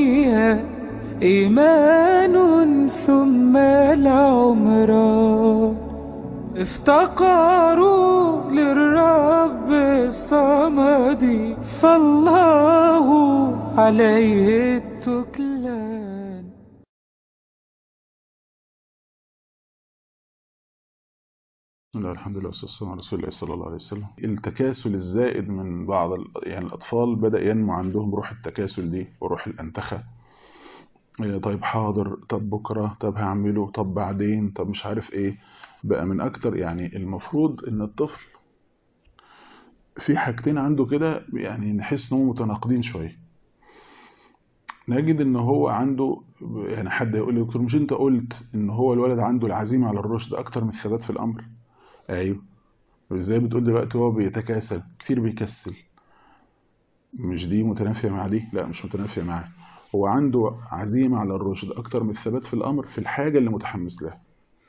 الدنيا إيمان ثم العمران افتقروا للرب الصمد فالله عليه التكلان بسم الله الحمد لله والصلاة والسلام على رسول الله صلى الله عليه وسلم التكاسل الزائد من بعض ال... يعني الأطفال بدأ ينمو عندهم روح التكاسل دي وروح الأنتخة إيه طيب حاضر طب بكرة طب هعمله طب بعدين طب مش عارف ايه بقى من أكتر يعني المفروض إن الطفل في حاجتين عنده كده يعني نحس إنهم متناقضين شوية نجد إن هو عنده يعني حد يقول لي دكتور مش أنت قلت إن هو الولد عنده العزيمة على الرشد أكتر من الثبات في الأمر ايوه وازاي بتقول دلوقتي هو بيتكاسل كتير بيكسل مش دي متنافية مع دي لا مش متنافية معاه هو عنده عزيمة على الرشد اكتر من الثبات في الامر في الحاجة اللي متحمس لها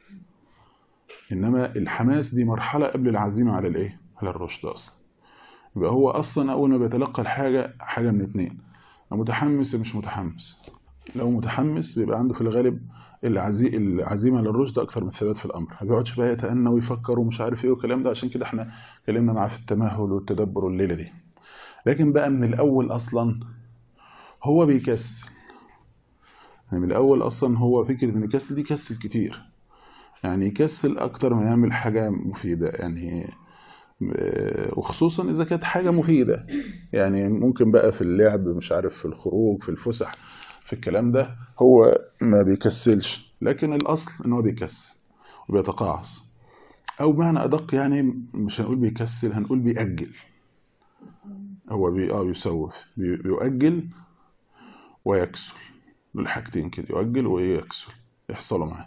انما الحماس دي مرحلة قبل العزيمة على الايه على الرشد اصلا يبقى هو اصلا اول ما بيتلقى الحاجة حاجة من اتنين متحمس مش متحمس لو متحمس بيبقى عنده في الغالب العزي... العزيمة للرشد أكثر من الثبات في الأمر ما بيقعدش بقى يتأنى ويفكر ومش عارف إيه والكلام ده عشان كده إحنا اتكلمنا معاه في التمهل والتدبر والليلة دي لكن بقى من الأول أصلا هو بيكسل يعني من الأول أصلا هو فكرة إن يكسل دي كسل كتير يعني يكسل أكتر ما يعمل حاجة مفيدة يعني وخصوصا إذا كانت حاجة مفيدة يعني ممكن بقى في اللعب مش عارف في الخروج في الفسح في الكلام ده هو ما بيكسلش لكن الأصل ان هو بيكسل وبيتقاعس أو بمعنى أدق يعني مش هنقول بيكسل هنقول بيأجل هو بي اه يسوف بي بيؤجل ويكسل دول حاجتين كده يؤجل ويكسل يحصلوا معاه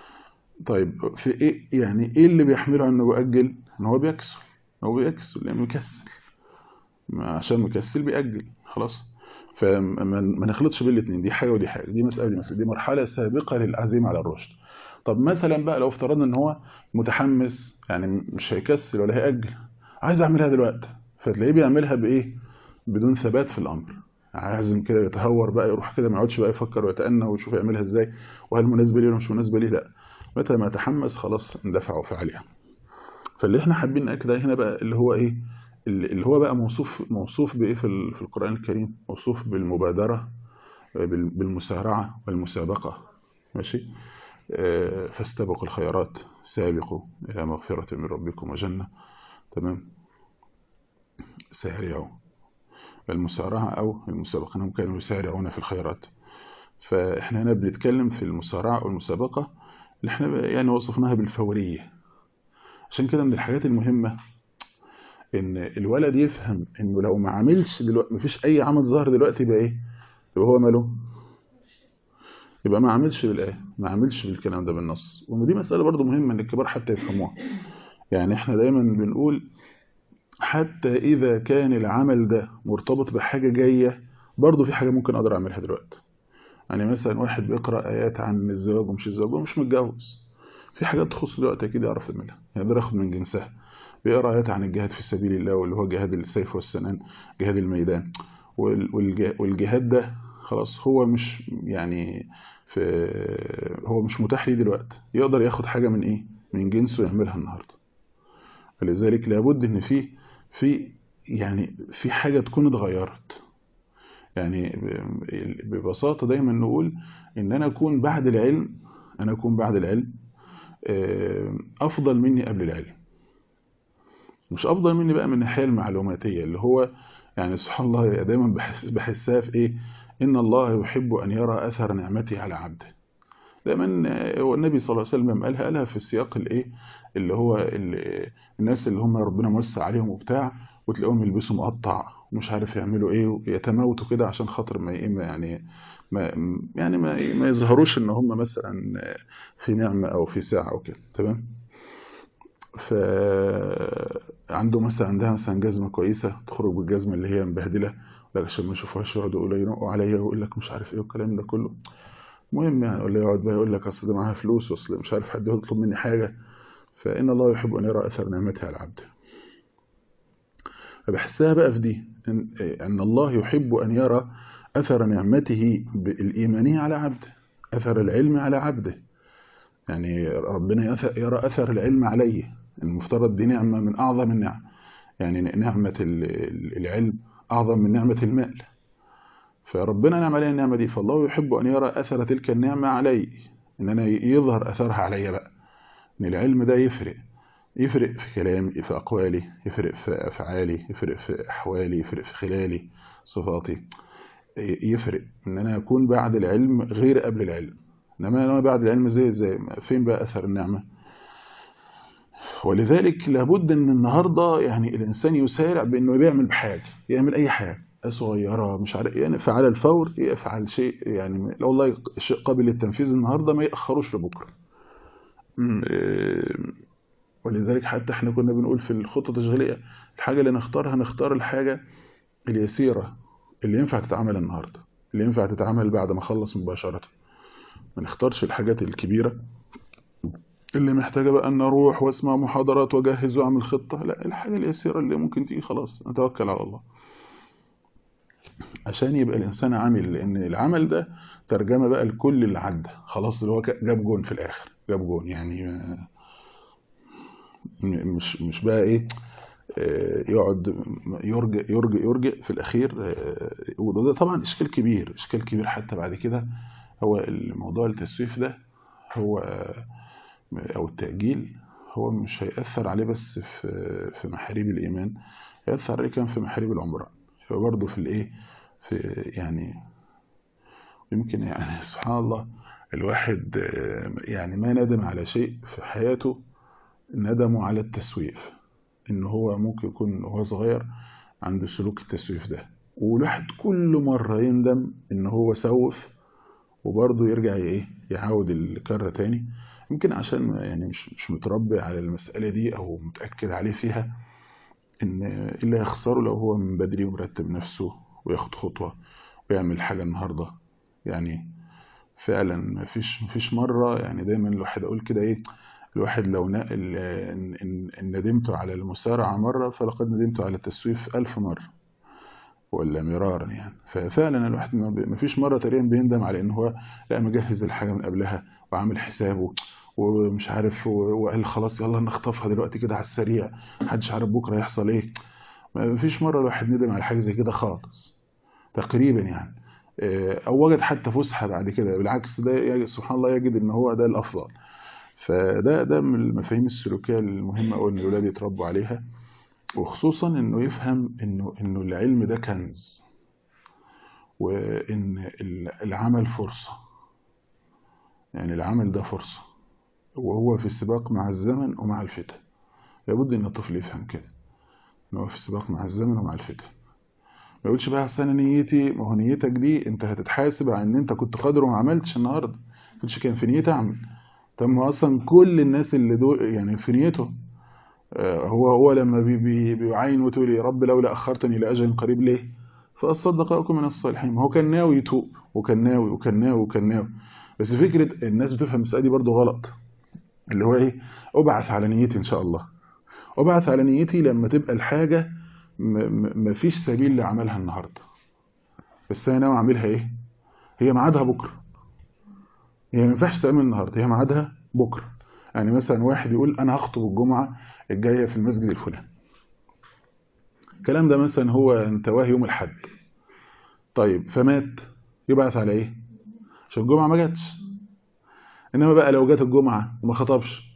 طيب في ايه يعني ايه اللي بيحمله انه بيؤجل ان هو بيكسل هو بيكسل يعني مكسل عشان مكسل بيأجل خلاص فما نخلطش بين الاثنين دي حاجه ودي حاجه دي مساله دي مساله دي مرحله سابقه للعزيمه على الرشد طب مثلا بقى لو افترضنا ان هو متحمس يعني مش هيكسل ولا هيأجل عايز اعملها دلوقتي فتلاقيه بيعملها بايه بدون ثبات في الامر عازم كده يتهور بقى يروح كده ما يقعدش بقى يفكر ويتأنى ويشوف يعملها ازاي وهل مناسبه ليه ولا مش مناسبه ليه لا متى ما تحمس خلاص اندفع وفعلها فاللي احنا حابين ناكد هنا بقى اللي هو ايه اللي هو بقى موصوف موصوف بايه في في القرآن الكريم موصوف بالمبادرة بالمسارعة والمسابقة ماشي فاستبقوا الخيرات سابقوا إلى مغفرة من ربكم وجنة تمام سارعوا المسارعة أو المسابقة أنهم كانوا يسارعون في الخيرات فإحنا هنا بنتكلم في المسارعة والمسابقة اللي احنا يعني وصفناها بالفورية عشان كده من الحاجات المهمة ان الولد يفهم انه لو ما عملش دلوقتي مفيش اي عمل ظاهر دلوقتي يبقى ايه يبقى هو ماله يبقى ما عملش بالايه ما عملش بالكلام ده بالنص ودي مساله برضو مهمه ان الكبار حتى يفهموها يعني احنا دايما بنقول حتى اذا كان العمل ده مرتبط بحاجه جايه برضو في حاجه ممكن اقدر اعملها دلوقتي يعني مثلا واحد بيقرا ايات عن الزواج ومش الزواج ومش متجوز في حاجات تخص دلوقتي اكيد يعرف يعملها يقدر ياخد من جنسها بيقرا ايات عن الجهاد في سبيل الله واللي هو جهاد السيف والسنان جهاد الميدان والجهاد ده خلاص هو مش يعني في هو مش متاح ليه دلوقتي يقدر ياخد حاجه من ايه من جنسه يعملها النهارده فلذلك لابد ان في في يعني في حاجه تكون اتغيرت يعني ببساطه دايما نقول ان انا اكون بعد العلم انا اكون بعد العلم افضل مني قبل العلم مش افضل مني بقى من الناحيه المعلوماتيه اللي هو يعني سبحان الله دايما بحس بحسها في ايه ان الله يحب ان يرى اثر نعمته على عبده دايما هو النبي صلى الله عليه وسلم قالها قالها في السياق الايه اللي هو اللي الناس اللي هم ربنا موسع عليهم وبتاع وتلاقيهم يلبسوا مقطع ومش عارف يعملوا ايه ويتموتوا كده عشان خاطر ما يعني ما يعني ما, ما يظهروش ان هم مثلا في نعمه او في ساعه او كده تمام ف عنده مثلا عندها مثلا جزمه كويسه تخرج بالجزمه اللي هي مبهدله لك عشان ما يشوفوهاش يقعدوا يقولوا ينقوا عليا ويقول لك مش عارف ايه والكلام ده كله المهم يعني ولا يقعد بقى يقول لك اصل ده معاها فلوس اصل مش عارف حد يطلب مني حاجه فان الله يحب ان يرى اثر نعمته على عبده فبحسها بقى في دي ان, إن الله يحب ان يرى أثر نعمته الإيمانية على عبده أثر العلم على عبده يعني ربنا يرى أثر العلم عليه المفترض دي نعمة من أعظم النعم يعني نعمة العلم أعظم من نعمة المال فربنا نعم علينا النعمة دي فالله يحب أن يرى أثر تلك النعمة علي إن أنا يظهر أثرها علي بقى إن العلم ده يفرق يفرق في كلامي في أقوالي يفرق في أفعالي يفرق في أحوالي يفرق في خلالي صفاتي يفرق إن أنا أكون بعد العلم غير قبل العلم إنما أنا بعد العلم زي زي فين بقى أثر النعمة ولذلك لابد ان النهاردة يعني الانسان يسارع بانه بيعمل بحاجة يعمل اي حاجة صغيرة مش عارف يعني فعلى الفور يفعل شيء يعني لو والله شيء قابل للتنفيذ النهاردة ما يأخروش لبكرة ولذلك حتى احنا كنا بنقول في الخطة التشغيلية الحاجة اللي نختارها نختار الحاجة اليسيرة اللي ينفع تتعمل النهاردة اللي ينفع تتعمل بعد ما اخلص مباشرة ما نختارش الحاجات الكبيرة اللي محتاجة بقى ان اروح واسمع محاضرات واجهز واعمل خطة لا الحاجة اليسيرة اللي ممكن تيجي خلاص نتوكل على الله عشان يبقى الانسان عامل لان العمل ده ترجمة بقى لكل اللي عدى خلاص اللي هو جاب جون في الاخر جاب جون يعني مش مش بقى ايه يقعد يرجع يرجع يرجع في الاخير وده طبعا اشكال كبير اشكال كبير حتى بعد كده هو الموضوع التسويف ده هو او التأجيل هو مش هيأثر عليه بس في في محاريب الإيمان هيأثر عليه كان في محاريب العمران فبرضه في الايه في يعني يمكن يعني سبحان الله الواحد يعني ما ندم على شيء في حياته ندمه على التسويف ان هو ممكن يكون وهو صغير عنده سلوك التسويف ده والواحد كل مرة يندم ان هو سوف وبرضه يرجع ايه يعاود الكرة تاني يمكن عشان يعني مش مش متربي على المسألة دي او متأكد عليه فيها ان اللي هيخسره لو هو من بدري ومرتب نفسه وياخد خطوة ويعمل حاجة النهاردة يعني فعلا مفيش مفيش مرة يعني دايما الواحد اقول كده ايه الواحد لو نقل إن ندمته على المسارعة مرة فلقد ندمته على التسويف ألف مرة ولا مرارا يعني ففعلا الواحد ما فيش مرة تقريبا بيندم على ان هو لا مجهز الحاجة من قبلها وعامل حسابه ومش عارف وقال خلاص يلا نخطفها دلوقتي كده على السريع محدش عارف بكرة يحصل ايه ما فيش مرة الواحد ندم على حاجة زي كده خالص تقريبا يعني او وجد حتى فسحة بعد كده بالعكس ده سبحان الله يجد ان هو ده الافضل فده ده من المفاهيم السلوكية المهمة أو إن الأولاد يتربوا عليها وخصوصا إنه يفهم إنه إنه العلم ده كنز وإن العمل فرصة يعني العمل ده فرصة وهو في السباق مع الزمن ومع الفتن لابد إن الطفل يفهم كده إن هو في السباق مع الزمن ومع الفتن ما يقولش بقى أنا نيتي ما هو نيتك دي أنت هتتحاسب عن إن أنت كنت قادر وما عملتش النهارده ما كنتش كان في نيتي أعمل طب ما اصلا كل الناس اللي دول يعني في نيته هو هو لما بي بي بيعين وتقول يا رب لولا اخرتني لاجل قريب ليه فاصدق اكون من الصالحين ما هو كان ناوي يتوب وكان ناوي وكان ناوي وكان ناوي بس فكره الناس بتفهم المساله دي برضه غلط اللي هو ايه ابعث على نيتي ان شاء الله ابعث على نيتي لما تبقى الحاجه ما فيش سبيل لعملها النهارده بس انا ناوي اعملها ايه هي ميعادها بكره هي ما ينفعش تعمل النهارده هي ميعادها بكره يعني مثلا واحد يقول انا هخطب الجمعه الجايه في المسجد الفلاني الكلام ده مثلا هو انتواه يوم الاحد طيب فمات يبعث على ايه عشان الجمعه ما جاتش انما بقى لو جت الجمعه وما خطبش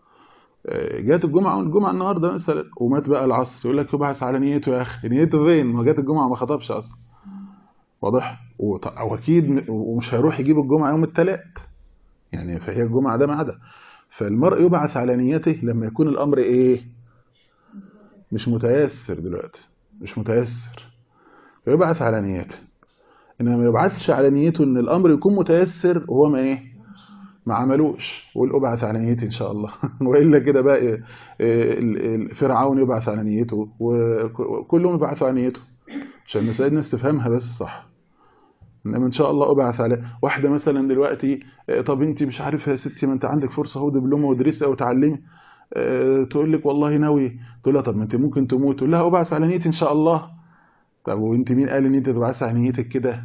جات الجمعه والجمعه النهارده مثلا ومات بقى العصر يقول لك يبعث على نيته يا اخي نيته فين ما جات الجمعه وما خطبش اصلا واضح واكيد ومش هيروح يجيب الجمعه يوم الثلاث يعني فهي الجمعه ده ميعادها فالمرء يبعث على نيته لما يكون الامر ايه مش متيسر دلوقتي مش متيسر فيبعث على نيته انما ما يبعثش على نيته ان الامر يكون متيسر وهو ما ايه ما عملوش ويقول ابعث على نيتي ان شاء الله والا كده بقى إيه فرعون يبعث على نيته وكلهم يبعثوا على نيته عشان نساعد الناس تفهمها بس صح انما ان شاء الله ابعث على واحده مثلا دلوقتي طب انت مش عارفه يا ستي ما انت عندك فرصه اهو دبلومه وادرسي او تعلمي تقول لك والله ناوي تقول لها طب ما انت ممكن تموت تقول لها ابعث على نيتي ان شاء الله طب وانت مين قال ان انت تبعث على نيتك كده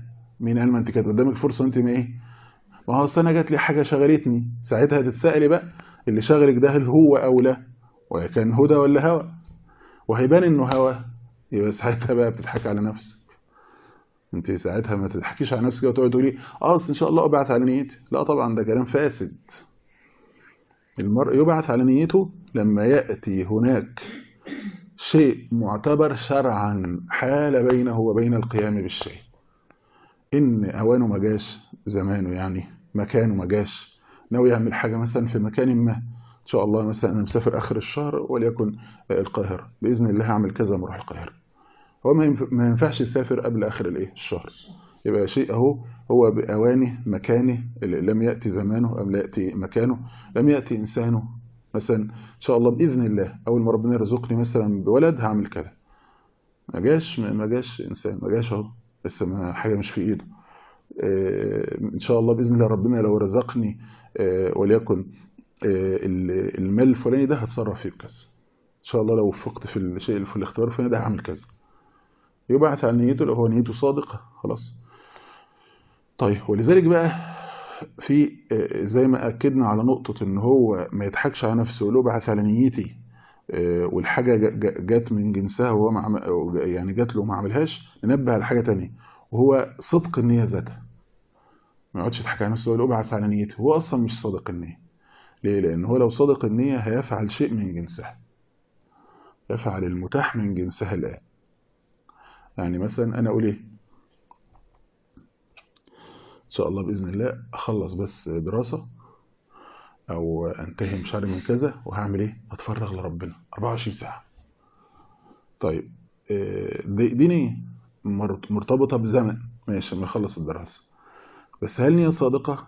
مين قال ما انت كانت قدامك فرصه انت ما ايه ما هو انا جات لي حاجه شغلتني ساعتها تتسالي بقى اللي شغلك ده هل هو او لا وكان هدى ولا هوى وهيبان انه هوى يبقى ساعتها بقى بتضحك على نفسك انت ساعتها ما تضحكيش على نفسك وتقعدي تقولي اه ان شاء الله ابعت على نيتي لا طبعا ده كلام فاسد المرء يبعث على نيته لما ياتي هناك شيء معتبر شرعا حال بينه وبين القيام بالشيء ان اوانه ما جاش زمانه يعني مكانه ما جاش ناوي يعمل حاجه مثلا في مكان ما ان شاء الله مثلا انا مسافر اخر الشهر وليكن القاهره باذن الله هعمل كذا اروح القاهره هو ما ينفعش يسافر قبل اخر الايه الشهر يبقى شيء اهو هو باوانه مكانه لم ياتي زمانه ام لا ياتي مكانه لم ياتي انسانه مثلا ان شاء الله باذن الله اول ما ربنا يرزقني مثلا بولد هعمل كذا ما جاش ما جاش انسان ما جاش اهو لسه ما حاجه مش في ايده ان شاء الله باذن الله ربنا لو رزقني وليكن المال الفلاني ده هتصرف فيه بكذا ان شاء الله لو وفقت في الشيء في الاختبار الفلاني ده هعمل كذا يبعث على نيته لو هو نيته صادقه خلاص طيب ولذلك بقى في زي ما اكدنا على نقطه ان هو ما يضحكش على نفسه ولو بعث على نيتي والحاجه جت من جنسها وهو مع يعني جت له وما عملهاش ننبه على حاجه ثانيه وهو صدق النيه ذاتها ما يقعدش يضحك على نفسه ويقول ابعث على نيته هو اصلا مش صادق النيه ليه لان هو لو صادق النيه هيفعل شيء من جنسها يفعل المتاح من جنسها الان يعني مثلا انا اقول ايه ان شاء الله باذن الله اخلص بس دراسه او انتهي مش عارف من كذا وهعمل ايه اتفرغ لربنا 24 ساعه طيب دي, دي نيه مرتبطه بزمن ماشي لما اخلص الدراسه بس هل نيه صادقه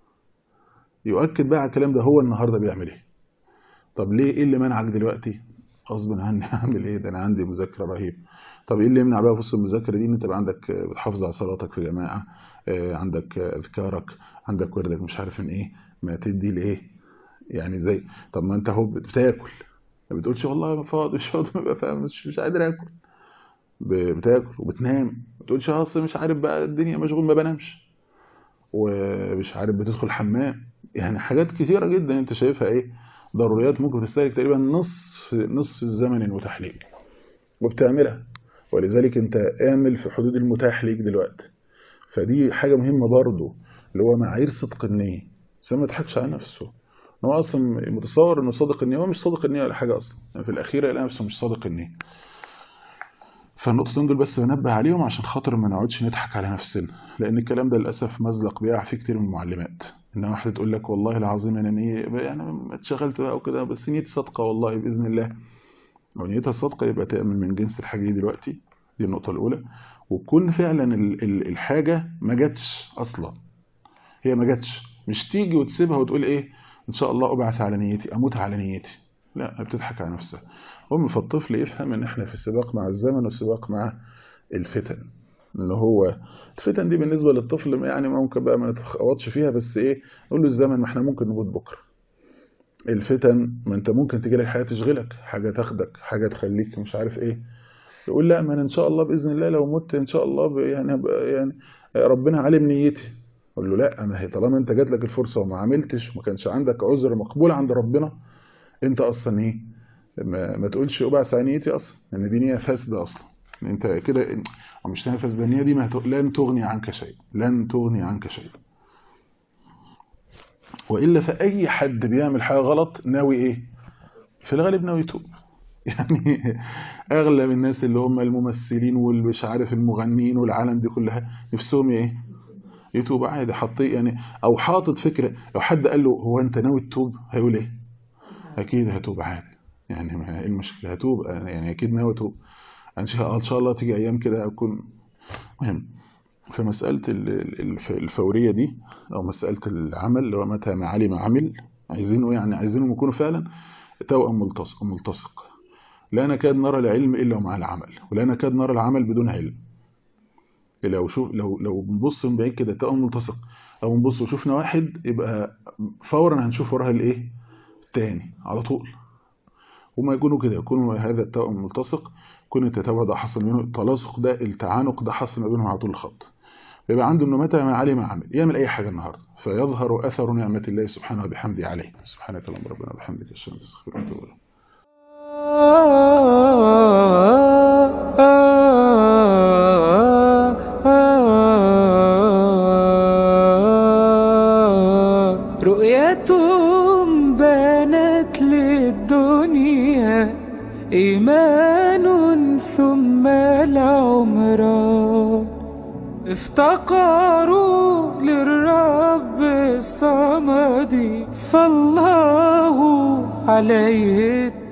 يؤكد بقى على الكلام ده هو النهارده بيعمل ايه طب ليه ايه اللي منعك دلوقتي غصب عني هعمل ايه ده انا عندي مذاكره رهيب طب ايه اللي يمنع بقى في وسط المذاكره دي ان انت عندك بتحافظ على صلاتك في جماعه عندك اذكارك عندك وردك مش عارف ان ايه ما تدي لايه يعني زي طب ما انت اهو بتاكل ما بتقولش والله فاضي مش فاضي ببقى فاهم مش, مش قادر اكل بتاكل وبتنام ما بتقولش اصل مش عارف بقى الدنيا مشغول ما بنامش ومش عارف بتدخل حمام يعني حاجات كتيره جدا انت شايفها ايه ضروريات ممكن تستهلك تقريبا نصف نصف الزمن المتاح ليك وبتعملها ولذلك انت اعمل في حدود المتاح ليك دلوقتي فدي حاجه مهمه برضه اللي هو معايير صدق النيه بس ما يضحكش على نفسه هو اصلا متصور انه صادق النيه هو مش صادق النيه ولا حاجه اصلا يعني في الاخيره يلاقي نفسه مش صادق النيه فالنقطتين دول بس بنبه عليهم عشان خاطر ما نقعدش نضحك على نفسنا لان الكلام ده للاسف مزلق بيقع فيه كتير من المعلمات ان واحده تقول لك والله العظيم انا نيه يعني اتشغلت بقى وكده بس نيتي صادقه والله باذن الله لو نيتها صادقه يبقى تامن من جنس الحاجه دي دلوقتي دي النقطه الاولى وتكون فعلا الحاجه ما جاتش اصلا هي ما جاتش مش تيجي وتسيبها وتقول ايه ان شاء الله ابعث على نيتي اموت على نيتي لا بتضحك على نفسها هم فالطفل يفهم ان احنا في السباق مع الزمن والسباق مع الفتن اللي هو الفتن دي بالنسبه للطفل يعني ممكن بقى ما نتخوضش فيها بس ايه نقول له الزمن ما احنا ممكن نموت بكره الفتن ما انت ممكن تجي لك حاجه تشغلك حاجه تاخدك حاجه تخليك مش عارف ايه يقول لا ما انا ان شاء الله باذن الله لو مت ان شاء الله يعني يعني ربنا عالم نيتي اقول له لا ما هي طالما انت جات لك الفرصه وما عملتش وما كانش عندك عذر مقبول عند ربنا انت اصلا ايه ما, ما تقولش ابعث عن نيتي اصلا لان يعني دي نيه فاسده اصلا انت كده او مش نيه فاسده النيه دي ما لن تغني عنك شيء لن تغني عنك شيء والا فاي حد بيعمل حاجه غلط ناوي ايه في الغالب ناوي يتوب يعني اغلب الناس اللي هم الممثلين واللي مش عارف المغنيين والعالم دي كلها نفسهم ايه يتوب عادي حاطين يعني او حاطط فكره لو حد قال له هو انت ناوي تتوب هيقول ايه اكيد هتوب عادي يعني ما ايه المشكله هتوب يعني اكيد ناوي اتوب ان شاء الله تيجي ايام كده اكون مهم في مساله الفوريه دي او مساله العمل اللي هو متى ما علم عمل عايزينه يعني عايزينهم يكونوا فعلا توأم ملتصق ملتصق لا نكاد نرى العلم الا ومع العمل ولا نكاد نرى العمل بدون علم لو شوف لو لو بنبص من بعيد كده توأم ملتصق او نبص وشوفنا واحد يبقى فورا هنشوف وراها الايه التاني على طول وما يكونوا كده يكونوا هذا التوأم ملتصق يكون التتابع ده حصل منه التلاصق ده التعانق ده حصل ما بينهم على طول الخط يبقى عنده انه متى ما علم عمل يعمل اي حاجه النهارده فيظهر اثر نعمه الله سبحانه وبحمده عليه سبحانك اللهم ربنا وبحمدك اشهد ان لا اله الا انت استغفرك واتوب اليك رؤية بانت للدنيا إيمان ثم العمران افتقروا للرب الصمد فالله عليه